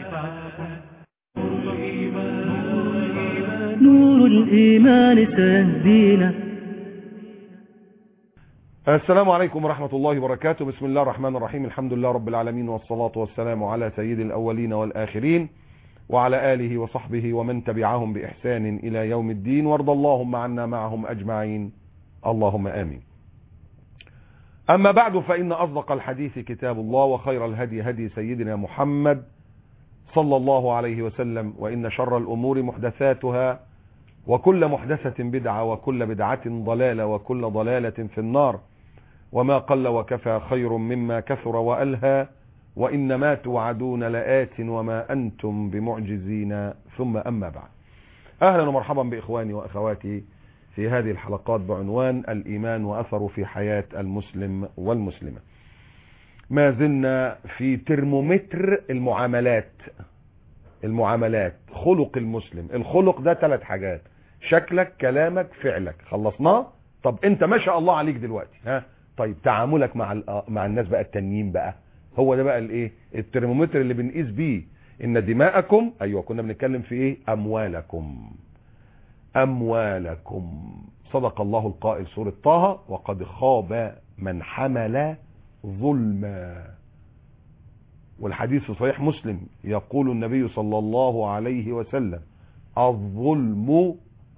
نور الإيمان سيهدينا السلام عليكم ورحمة الله وبركاته بسم الله الرحمن الرحيم الحمد لله رب العالمين والصلاة والسلام على سيد الأولين والآخرين وعلى آله وصحبه ومن تبعهم بإحسان إلى يوم الدين وارض اللهم عنا معهم أجمعين اللهم آمين أما بعد فإن أصدق الحديث كتاب الله وخير الهدي هدي سيدنا محمد صلى الله عليه وسلم وإن شر الأمور محدثاتها وكل محدثة بدعة وكل بدعة ضلالة وكل ضلالة في النار وما قل وكفى خير مما كثر وألهى وإنما توعدون لآت وما أنتم بمعجزين ثم أما بعد أهلا ومرحبا بإخواني وأخواتي في هذه الحلقات بعنوان الإيمان وأثره في حياة المسلم والمسلمة ما زلنا في ترمومتر المعاملات المعاملات خلق المسلم الخلق ده ثلاث حاجات شكلك كلامك فعلك خلصناه طب انت ما شاء الله عليك دلوقتي ها طيب تعاملك مع مع الناس بقى التانيين بقى هو ده بقى الايه الترمومتر اللي بنقيس بيه ان دماءكم ايوه كنا بنتكلم في ايه اموالكم اموالكم صدق الله القائل سورة طه وقد خاب من حمل ظلما والحديث في صحيح مسلم يقول النبي صلى الله عليه وسلم الظلم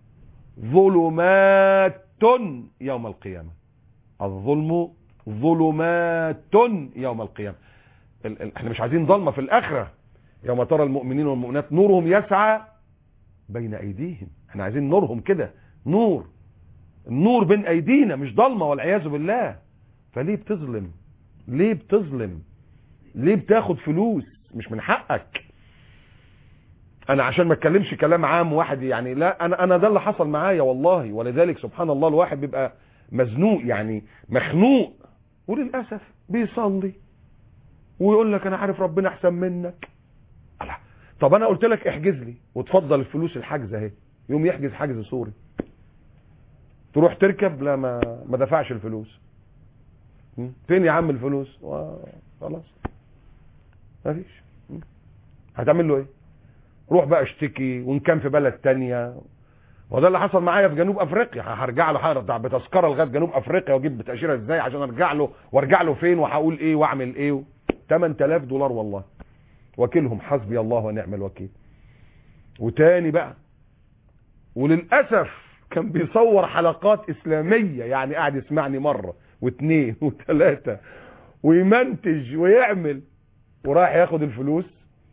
ظلمات يوم القيامة الظلم ظلمات يوم القيامة احنا مش عايزين ظلمة في الآخرة يوم ترى المؤمنين والمؤمنات نورهم يسعى بين أيديهم احنا عايزين نورهم كده نور النور بين أيدينا مش ظلمة والعياذ بالله فليه بتظلم ليه بتظلم ليه بتاخد فلوس مش من حقك انا عشان ما اتكلمش كلام عام واحد يعني لا انا انا ده اللي حصل معايا والله ولذلك سبحان الله الواحد بيبقى مزنوق يعني مخنوق وللاسف بيصلي ويقول لك انا عارف ربنا احسن منك الله طب انا قلت لك احجز لي وتفضل الفلوس الحجز اهي يوم يحجز حجز سوري تروح تركب لا ما ما دفعش الفلوس فين يا عم الفلوس خلاص مفيش هتعمل له ايه روح بقى اشتكي وان كان في بلد تانية وده اللي حصل معايا في جنوب افريقيا هرجع له هرجع بتذكره لغايه جنوب افريقيا واجيب بتاشيره ازاي عشان ارجع له وارجع له فين وهقول ايه واعمل ايه 8000 دولار والله وكيلهم حسبي الله ونعم الوكيل وتاني بقى وللاسف كان بيصور حلقات اسلاميه يعني قاعد يسمعني مره واثنين وثلاثه ويمنتج ويعمل وراح ياخد الفلوس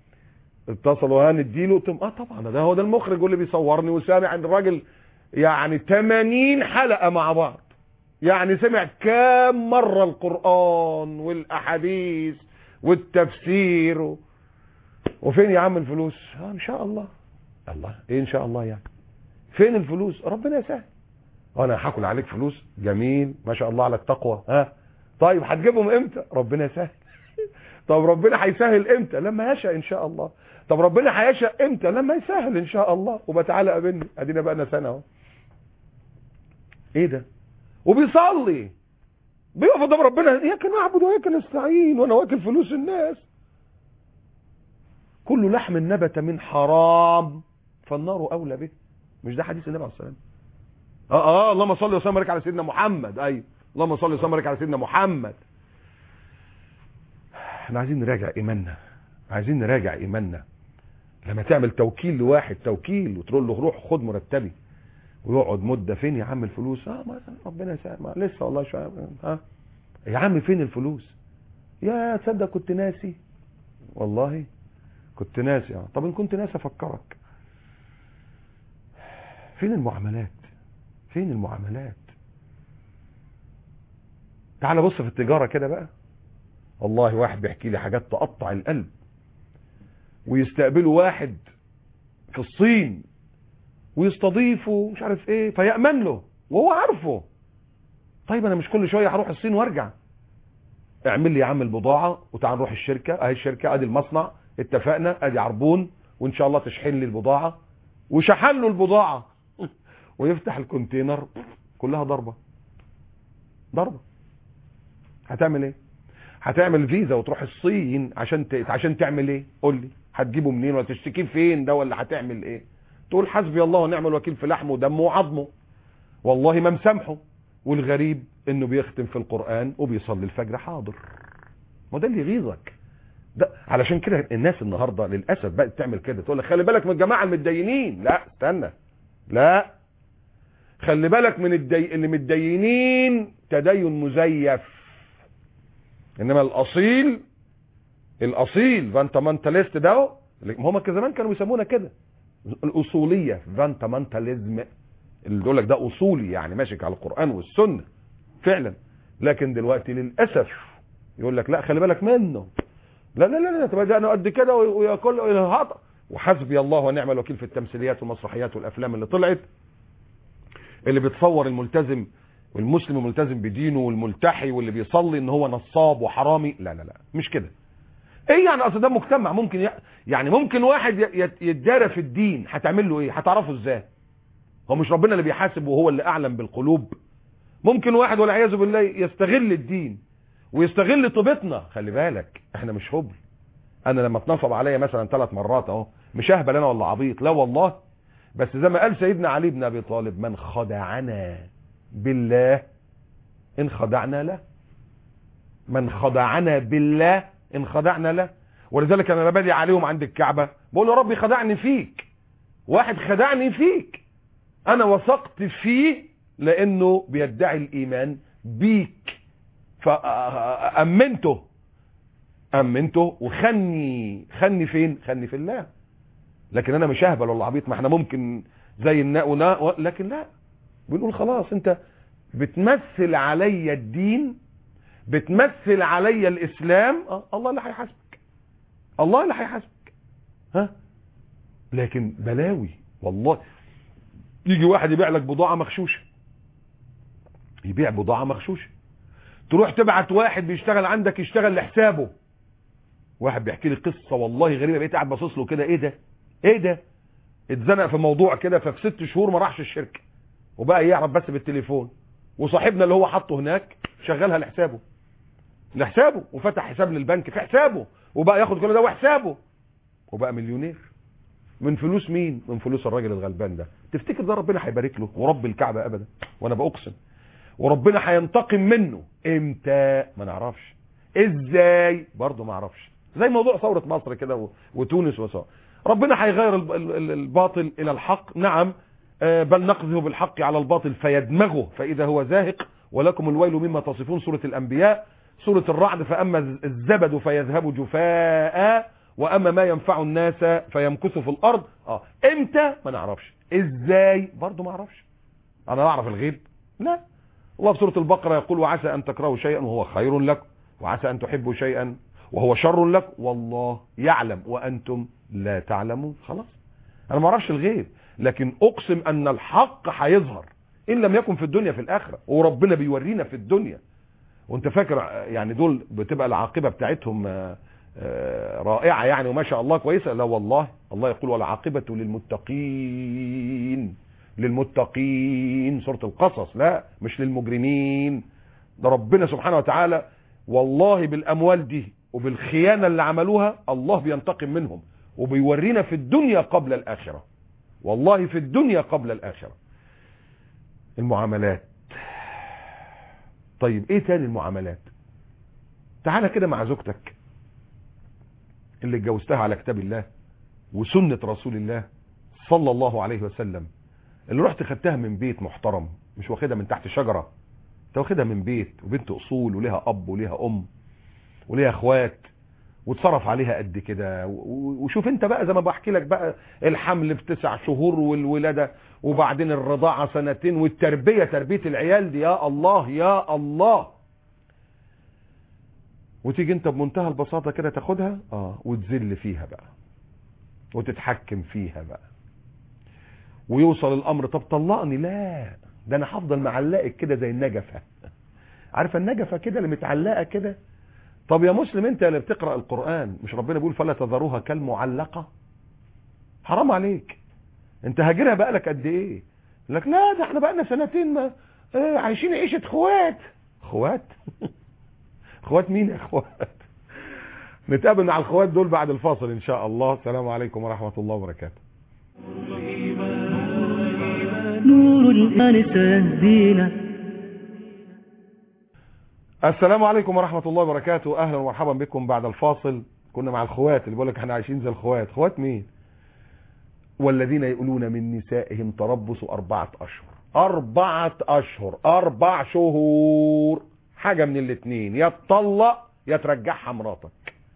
اتصلوا هنديله قلت اه طبعا ده هو ده المخرج اللي بيصورني وسامع ان الراجل يعني 80 حلقه مع بعض يعني سمع كام مره القران والاحاديث والتفسير و... وفين يا عم الفلوس اه ان شاء الله الله ايه ان شاء الله يعني فين الفلوس ربنا يسهل انا هاكل عليك فلوس جميل ما شاء الله على التقوى ها طيب هتجيبهم امتى ربنا يسهل طب ربنا هيسهل امتى لما يشاء ان شاء الله طب ربنا هيشاء امتى لما يسهل ان شاء الله وبتعالى قابلني ادينا بقى لنا سنه اهو ايه ده وبيصلي بيقف قدام ربنا اياك نعبد واياك نستعين وانا واكل فلوس الناس كل لحم نبت من حرام فالنار اولى به مش ده حديث النبي عليه الصلاه والسلام اه اه اللهم صل وسلم وبارك على سيدنا محمد ايوه اللهم صل وسلم وبارك على سيدنا محمد احنا عايزين نراجع ايماننا عايزين نراجع ايماننا لما تعمل توكيل لواحد توكيل وتقول له روح خد مرتبي ويقعد مده فين يا عم الفلوس اه ما ربنا يسامح لسه والله شويه ها يا عم فين الفلوس يا تصدق كنت ناسي والله كنت ناسي اه طب ان كنت ناسي افكرك فين المعاملات فين المعاملات تعال بص في التجاره كده بقى والله واحد بيحكي لي حاجات تقطع القلب ويستقبلوا واحد في الصين ويستضيفه مش عارف ايه فيأمن له وهو عارفه طيب انا مش كل شويه هروح الصين وارجع اعمل لي يا عم البضاعه وتعال نروح الشركه اهي الشركه ادي المصنع اتفقنا ادي عربون وان شاء الله تشحن لي البضاعه وشحن له البضاعه ويفتح الكونتينر كلها ضربه ضربه هتعمل ايه هتعمل فيزا وتروح الصين عشان ت... عشان تعمل ايه قول لي هتجيبه منين ولا تشتكيه فين ده ولا هتعمل ايه تقول حسبي الله ونعم الوكيل في لحمه ودمه وعظمه والله ما مسامحه والغريب انه بيختم في القرآن وبيصلي الفجر حاضر ما ده اللي يغيظك ده علشان كده الناس النهارده للاسف بقت تعمل كده تقول لك خلي بالك من الجماعه المتدينين لا استنى لا خلي بالك من الدي... اللي متدينين تدين مزيف انما الاصيل الاصيل فانتامنتاليست ده هم زمان كانوا يسمونا كده الاصوليه فانتامنتاليزم اللي يقول لك ده اصولي يعني ماشي على القران والسنه فعلا لكن دلوقتي للاسف يقول لك لا خلي بالك منه لا لا لا لا تبقى ده انا قد كده وياكل هطا وحسبي الله ونعم الوكيل في التمثيليات والمسرحيات والافلام اللي طلعت اللي بتصور الملتزم والمسلم الملتزم بدينه والملتحي واللي بيصلي ان هو نصاب وحرامي لا لا لا مش كده ايه يعني اصل ده مجتمع ممكن ي... يعني ممكن واحد ي... يتدارى في الدين هتعمل له ايه هتعرفه ازاي هو مش ربنا اللي بيحاسب وهو اللي اعلم بالقلوب ممكن واحد والعياذ بالله يستغل الدين ويستغل طيبتنا خلي بالك احنا مش هبل انا لما اتنصب عليا مثلا ثلاث مرات اهو مش اهبل انا ولا عبيط لا والله بس زي ما قال سيدنا علي بن ابي طالب من خدعنا بالله ان خدعنا له من خدعنا بالله ان خدعنا له ولذلك انا بدي عليهم عند الكعبه بقول له ربي خدعني فيك واحد خدعني فيك انا وثقت فيه لانه بيدعي الايمان بيك فامنته امنته وخني خني فين خني في الله لكن انا مش اهبل ولا عبيط ما احنا ممكن زي الناء وناء لكن لا بنقول خلاص انت بتمثل عليا الدين بتمثل عليا الاسلام اه الله اللي هيحاسبك الله اللي هيحاسبك ها لكن بلاوي والله يجي واحد يبيع لك بضاعه مغشوشه يبيع بضاعه مغشوشه تروح تبعت واحد بيشتغل عندك يشتغل لحسابه واحد بيحكي لي قصه والله غريبه بقيت قاعد باصص له كده ايه ده ايه ده اتزنق في موضوع كده ففي ست شهور ما راحش الشركه وبقى يعرف بس بالتليفون وصاحبنا اللي هو حاطه هناك شغلها لحسابه لحسابه وفتح حساب للبنك في حسابه وبقى ياخد كل ده وحسابه وبقى مليونير من فلوس مين من فلوس الراجل الغلبان ده تفتكر ده ربنا هيبارك له ورب الكعبه ابدا وانا باقسم وربنا هينتقم منه امتى ما نعرفش ازاي برضه ما اعرفش زي موضوع ثوره مصر كده وتونس وصار ربنا هيغير الباطل الى الحق نعم بل نقذف بالحق على الباطل فيدمغه فاذا هو زاهق ولكم الويل مما تصفون سوره الانبياء سوره الرعد فاما الزبد فيذهب جفاء واما ما ينفع الناس فيمكث في الارض اه امتى ما نعرفش ازاي برضه ما اعرفش انا اعرف الغيب لا الله في سوره البقره يقول وعسى ان تكرهوا شيئا وهو خير لكم وعسى ان تحبوا شيئا وهو شر لكم والله يعلم وانتم لا تعلمون خلاص انا ما اعرفش الغيب لكن اقسم ان الحق هيظهر ان لم يكن في الدنيا في الاخره وربنا بيورينا في الدنيا وانت فاكر يعني دول بتبقى العاقبه بتاعتهم رائعه يعني وما شاء الله كويسه لا والله الله يقول والعاقبه للمتقين للمتقين سوره القصص لا مش للمجرمين ده ربنا سبحانه وتعالى والله بالاموال دي وبالخيانه اللي عملوها الله بينتقم منهم وبيورينا في الدنيا قبل الاخره والله في الدنيا قبل الاخره المعاملات طيب ايه تاني المعاملات تعالى كده مع زوجتك اللي اتجوزتها على كتاب الله وسنة رسول الله صلى الله عليه وسلم اللي رحت خدتها من بيت محترم مش واخدها من تحت شجرة انت واخدها من بيت وبنت اصول وليها اب وليها ام وليها اخوات وتصرف عليها قد كده وشوف انت بقى زي ما بحكي لك بقى الحمل في تسع شهور والولادة وبعدين الرضاعة سنتين والتربية تربية العيال دي يا الله يا الله وتيجي انت بمنتهى البساطة كده تاخدها اه وتذل فيها بقى وتتحكم فيها بقى ويوصل الامر طب طلقني لا ده انا هفضل معلقك كده زي النجفة عارفه النجفة كده اللي متعلقة كده طب يا مسلم انت اللي بتقرأ القرآن مش ربنا بيقول فلا تذروها كالمعلقة حرام عليك انت هاجرها بقالك قد ايه لك لا ده احنا بقالنا سنتين ما اه عايشين عيشة خوات خوات خوات مين يا اخوات نتقابل مع الخوات دول بعد الفاصل ان شاء الله السلام عليكم ورحمة الله وبركاته نور الإيمان سيهدينا السلام عليكم ورحمة الله وبركاته اهلا ومرحبا بكم بعد الفاصل كنا مع الخوات اللي بيقول لك احنا عايشين زي الخوات خوات مين والذين يقولون من نسائهم تربص أربعة أشهر أربعة أشهر أربع شهور حاجة من الاتنين يا تطلق يا ترجعها مراتك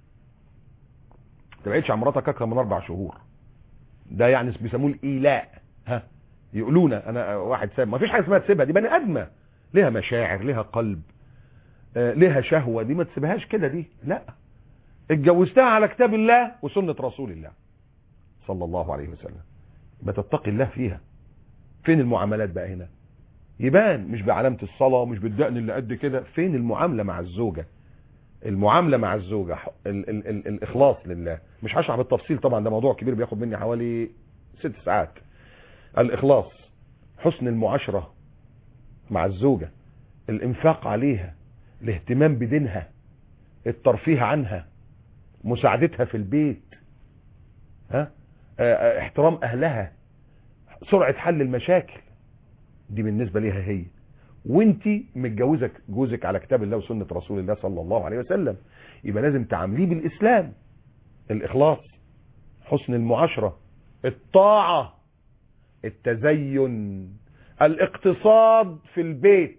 تبعدش عن مراتك أكثر من أربع شهور ده يعني بيسموه الإيلاء ها يقولون أنا واحد ساب ما فيش حاجة اسمها تسيبها دي بني آدمة ليها مشاعر ليها قلب آه، ليها شهوة دي ما تسيبهاش كده دي لا اتجوزتها على كتاب الله وسنة رسول الله صلى الله عليه وسلم يبقى تتقي الله فيها فين المعاملات بقى هنا يبان مش بعلامة الصلاة مش بالدقن اللي قد كده فين المعاملة مع الزوجة المعاملة مع الزوجة ح- ال ال ال الإخلاص لله مش هشرح بالتفصيل طبعا ده موضوع كبير بياخد مني حوالي ست ساعات الإخلاص حسن المعاشرة مع الزوجة الإنفاق عليها الاهتمام بدينها الترفيه عنها مساعدتها في البيت ها آه، آه، احترام اهلها سرعة حل المشاكل دي بالنسبة ليها هي وانت متجوزك جوزك على كتاب الله وسنة رسول الله صلى الله عليه وسلم يبقى لازم تعامليه بالاسلام الاخلاص حسن المعاشرة الطاعة التزين الاقتصاد في البيت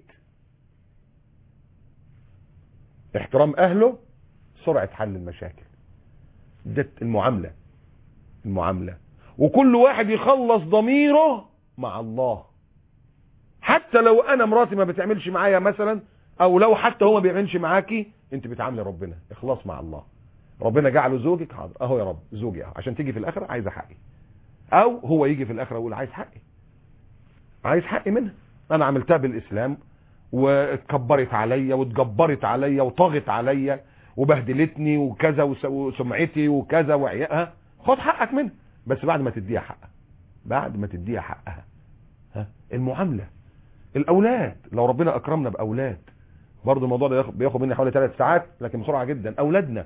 احترام اهله سرعة حل المشاكل ده المعاملة المعاملة وكل واحد يخلص ضميره مع الله حتى لو انا مراتي ما بتعملش معايا مثلا او لو حتى هو ما بيعملش معاكي انت بتعاملي ربنا اخلاص مع الله ربنا جعله زوجك حاضر اهو يا رب زوجي اهو عشان تيجي في الاخره عايزه حقي او هو يجي في الاخره يقول عايز حقي عايز حقي منها انا عملتها بالاسلام واتكبرت عليا واتجبرت عليا وطغت عليا وبهدلتني وكذا وس- وسمعتي وكذا وعيائها خد حقك منها بس بعد ما تديها حقها بعد ما تديها حقها ها المعامله الاولاد لو ربنا اكرمنا باولاد برضه الموضوع ده ياخد- بياخد مني حوالي ثلاث ساعات لكن بسرعه جدا اولادنا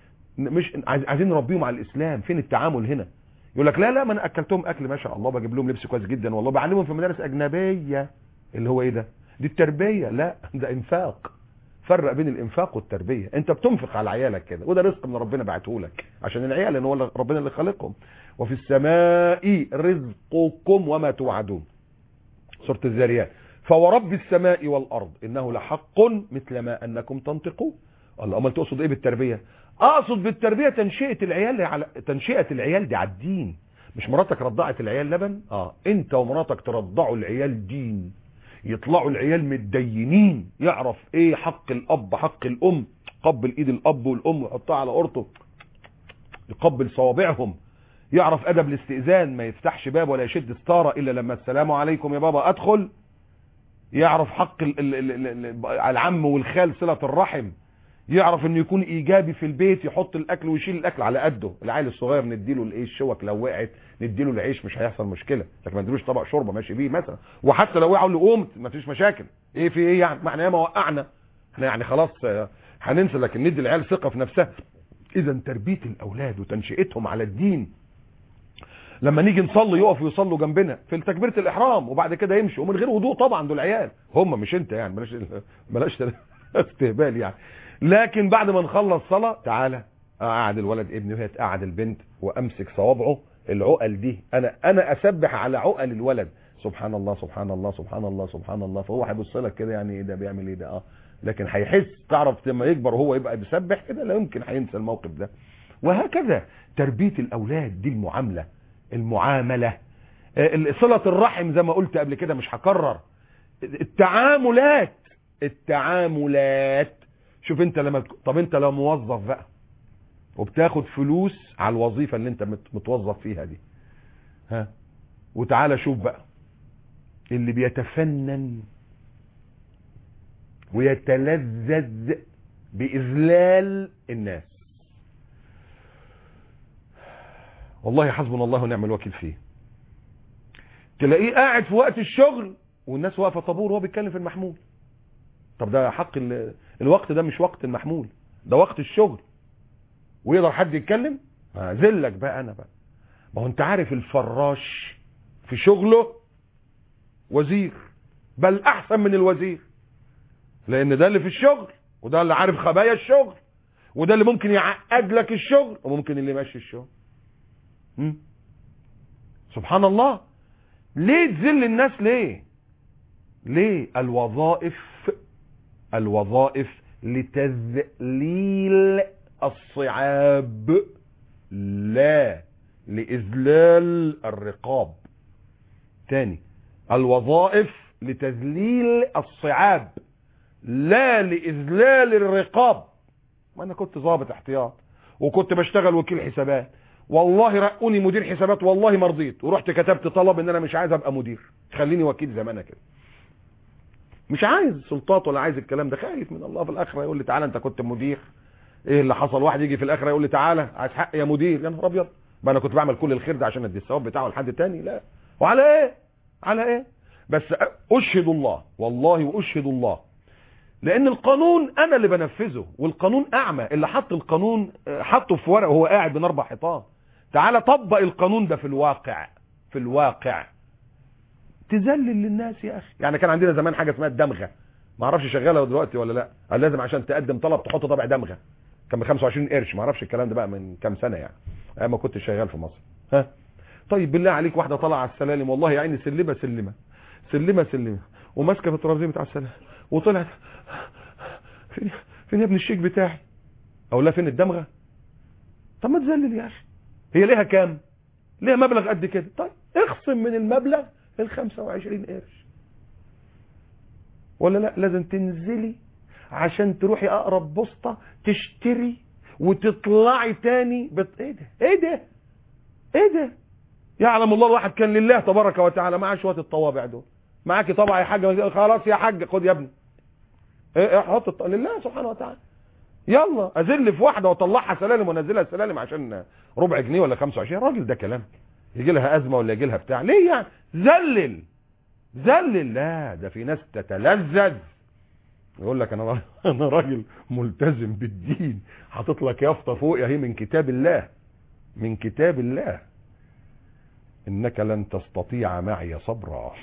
مش عايز- عايزين نربيهم على الاسلام فين التعامل هنا يقول لك لا لا ما انا اكلتهم اكل ما شاء الله بجيب لهم لبس كويس جدا والله بعلمهم في مدارس اجنبيه اللي هو ايه ده دي التربيه لا ده انفاق فرق بين الانفاق والتربيه انت بتنفق على عيالك كده وده رزق من ربنا بعته لك عشان العيال لان هو اللي- ربنا اللي خالقهم وفي السماء رزقكم وما توعدون سوره الذاريات فورب السماء والارض انه لحق مثل ما انكم تنطقون الله امال تقصد ايه بالتربيه اقصد بالتربيه تنشئه العيال على تنشئه العيال دي على الدين مش مراتك رضعت العيال لبن اه انت ومراتك ترضعوا العيال دين يطلعوا العيال متدينين يعرف ايه حق الاب حق الام قبل ايد الاب والام ويحطها على قرطه يقبل صوابعهم يعرف ادب الاستئذان ما يفتحش باب ولا يشد ستاره الا لما السلام عليكم يا بابا ادخل يعرف حق ال- ال- ال- ال- العم والخال صله الرحم يعرف انه يكون ايجابي في البيت يحط الاكل ويشيل الاكل على قده العيل الصغير نديله الايه الشوك لو وقعت نديله العيش مش هيحصل مشكله لكن ما نديلوش طبق شوربه ماشي بيه مثلا وحتى لو وقعوا اللي قومت ما فيش مشاكل ايه في ايه يعني ما احنا ياما وقعنا احنا يعني خلاص آه، هننسى لكن ندي العيال ثقه في نفسها اذا تربيه الاولاد وتنشئتهم على الدين لما نيجي نصلي يقفوا يصلوا جنبنا في تكبيره الاحرام وبعد كده يمشوا ومن غير وضوء طبعا دول عيال هم مش انت يعني بلاش بلاش استهبال يعني لكن بعد ما نخلص صلاه تعالى اقعد الولد ابني وهي تقعد البنت وامسك صوابعه العقل دي انا انا اسبح على عقل الولد سبحان الله سبحان الله سبحان الله سبحان الله فهو هيبص لك كده يعني ايه ده بيعمل ايه ده اه لكن هيحس تعرف لما يكبر وهو يبقى بيسبح كده لا يمكن هينسى الموقف ده وهكذا تربيه الاولاد دي المعامله المعامله آه، صله الرحم زي ما قلت قبل كده مش هكرر التعاملات التعاملات شوف انت لما تك- طب انت لو موظف بقى وبتاخد فلوس على الوظيفه اللي انت مت- متوظف فيها دي ها وتعالى شوف بقى اللي بيتفنن ويتلذذ باذلال الناس والله حسبنا الله ونعم الوكيل فيه تلاقيه قاعد في وقت الشغل والناس واقفه طابور وهو بيتكلم في المحمول طب ده حق ال... الوقت ده مش وقت المحمول ده وقت الشغل ويقدر حد يتكلم اذلك بقى انا بقى ما هو انت عارف الفراش في شغله وزير بل احسن من الوزير لان ده اللي في الشغل وده اللي عارف خبايا الشغل وده اللي ممكن يعقد لك الشغل وممكن اللي يمشي الشغل م? سبحان الله ليه تذل الناس ليه ليه الوظائف الوظائف لتذليل الصعاب لا لإذلال الرقاب تاني الوظائف لتذليل الصعاب لا لإذلال الرقاب ما أنا كنت ضابط احتياط وكنت بشتغل وكيل حسابات والله رقوني مدير حسابات والله ما رضيت ورحت كتبت طلب ان انا مش عايز ابقى مدير خليني وكيل زي ما انا كده مش عايز سلطات ولا عايز الكلام ده خايف من الله في الاخره يقول لي تعالى انت كنت مدير ايه اللي حصل واحد يجي في الاخره يقول لي تعالى عايز حق يا مدير يا نهار ابيض ما انا كنت بعمل كل الخير ده عشان ادي الثواب بتاعه لحد تاني لا وعلى ايه على ايه بس اشهد الله والله واشهد الله لان القانون انا اللي بنفذه والقانون اعمى اللي حط القانون حطه في ورقه وهو قاعد بين اربع حيطان تعالى طبق القانون ده في الواقع في الواقع تذلل للناس يا اخي يعني كان عندنا زمان حاجه اسمها الدمغه ما اعرفش شغاله دلوقتي ولا لا قال لازم عشان تقدم طلب تحط طبع دمغه كان ب 25 قرش ما اعرفش الكلام ده بقى من كام سنه يعني ايام ما كنت شغال في مصر ها طيب بالله عليك واحده طالعه على السلالم والله يا عيني سلمه سلمه سلمه سلمه وماسكه في الترابيزه بتاع السلالم وطلعت فين فين يا ابن الشيك بتاعي او لا فين الدمغه طب ما تذلل يا اخي هي ليها كام ليها مبلغ قد كده طيب اخصم من المبلغ ال 25 قرش ولا لا لازم تنزلي عشان تروحي اقرب بوسطه تشتري وتطلعي تاني بت... ايه ده ايه ده ايه ده يعلم الله الواحد كان لله تبارك وتعالى معاه شويه الطوابع دول معاكي طبعا يا حاج خلاص يا حاج خد يا ابني ايه حط الط... لله سبحانه وتعالى يلا اذل في واحده واطلعها سلالم وانزلها سلالم عشان ربع جنيه ولا 25 راجل ده كلام يجي لها ازمه ولا يجي لها بتاع ليه يعني ذلل ذلل لا ده في ناس تتلذذ يقول لك انا راجل انا راجل ملتزم بالدين حاطط لك يافطه فوق اهي من كتاب الله من كتاب الله انك لن تستطيع معي صبرا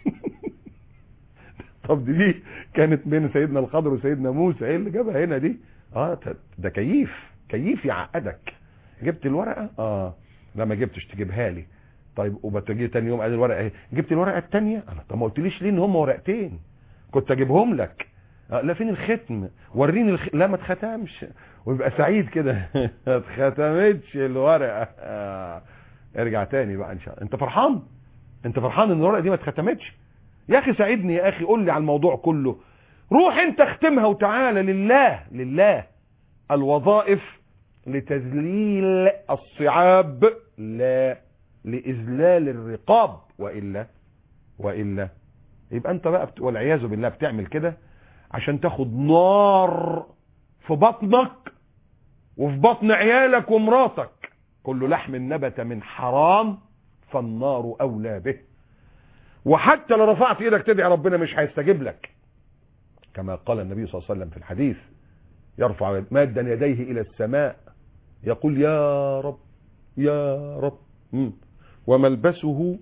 طب دي, دي كانت بين سيدنا الخضر وسيدنا موسى ايه اللي جابها هنا دي اه ده كيف كيف يعقدك جبت الورقه اه لا ما جبتش تجيبها لي طيب وبتجي تاني يوم قال الورقه اهي جبت الورقه الثانيه انا طب ما قلتليش ليه ان هم ورقتين كنت اجيبهم لك آه لا فين الختم وريني الخ... لا ما اتختمش ويبقى سعيد كده ما اتختمتش الورقه آه. ارجع تاني بقى ان شاء الله انت فرحان انت فرحان ان الورقه دي ما اتختمتش يا اخي ساعدني يا اخي قول لي على الموضوع كله روح انت اختمها وتعالى لله لله الوظائف لتذليل الصعاب لا لإذلال الرقاب وإلا وإلا يبقى انت بقى بت... والعياذ بالله بتعمل كده عشان تاخد نار في بطنك وفي بطن عيالك ومراتك كل لحم نبت من حرام فالنار أولى به وحتى لو رفعت ايدك تدعي ربنا مش هيستجيب لك كما قال النبي صلى الله عليه وسلم في الحديث يرفع مادا يديه الى السماء يقول يا رب يا رب وملبسه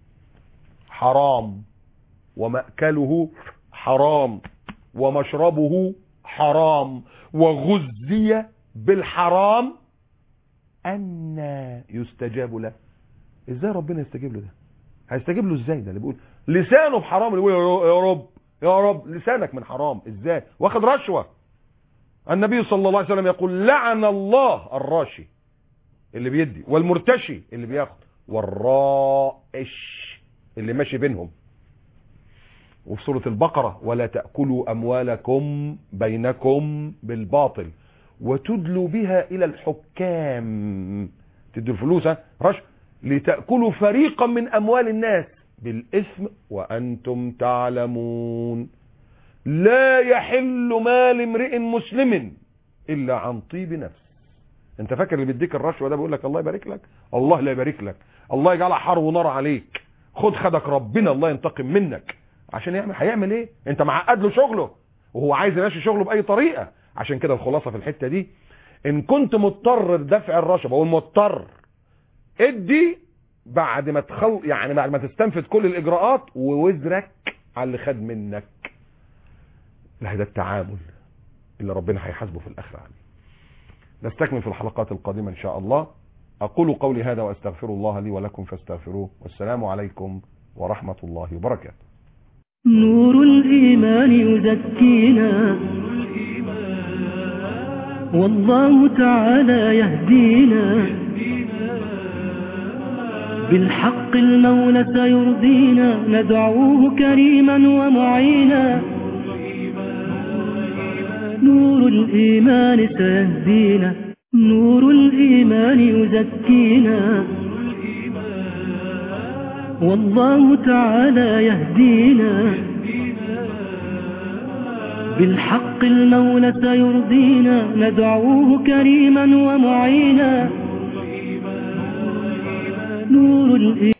حرام ومأكله حرام ومشربه حرام وغذي بالحرام أن يستجاب له ازاي ربنا يستجيب له ده هيستجيب له ازاي ده اللي بيقول لسانه بحرام اللي بيقول يا رب يا رب لسانك من حرام ازاي واخد رشوه النبي صلى الله عليه وسلم يقول لعن الله الراشي اللي بيدي والمرتشي اللي بياخد والرائش اللي ماشي بينهم وفي سورة البقرة ولا تأكلوا أموالكم بينكم بالباطل وتدلوا بها إلى الحكام تدوا الفلوس رش لتأكلوا فريقا من أموال الناس بالإثم وأنتم تعلمون لا يحل مال امرئ مسلم إلا عن طيب نفس انت فاكر اللي بيديك الرشوه ده بيقول لك الله يبارك لك الله لا يبارك لك الله يجعلها حر ونار عليك خد خدك ربنا الله ينتقم منك عشان يعمل هيعمل ايه انت معقد له شغله وهو عايز يمشي شغله باي طريقه عشان كده الخلاصه في الحته دي ان كنت مضطر لدفع الرشوه بقول مضطر ادي بعد ما تخل يعني بعد ما تستنفذ كل الاجراءات ووزرك على اللي خد منك لا ده التعامل اللي ربنا هيحاسبه في الاخره عليه نستكمل في الحلقات القادمه ان شاء الله اقول قولي هذا واستغفر الله لي ولكم فاستغفروه والسلام عليكم ورحمه الله وبركاته نور الإيمان يزكينا والله تعالى يهدينا بالحق المولى سيرضينا ندعوه كريما ومعينا نور الإيمان سيهدينا نور الإيمان يزكينا والله تعالى يهدينا بالحق المولى سيرضينا ندعوه كريما ومعينا نور الإيمان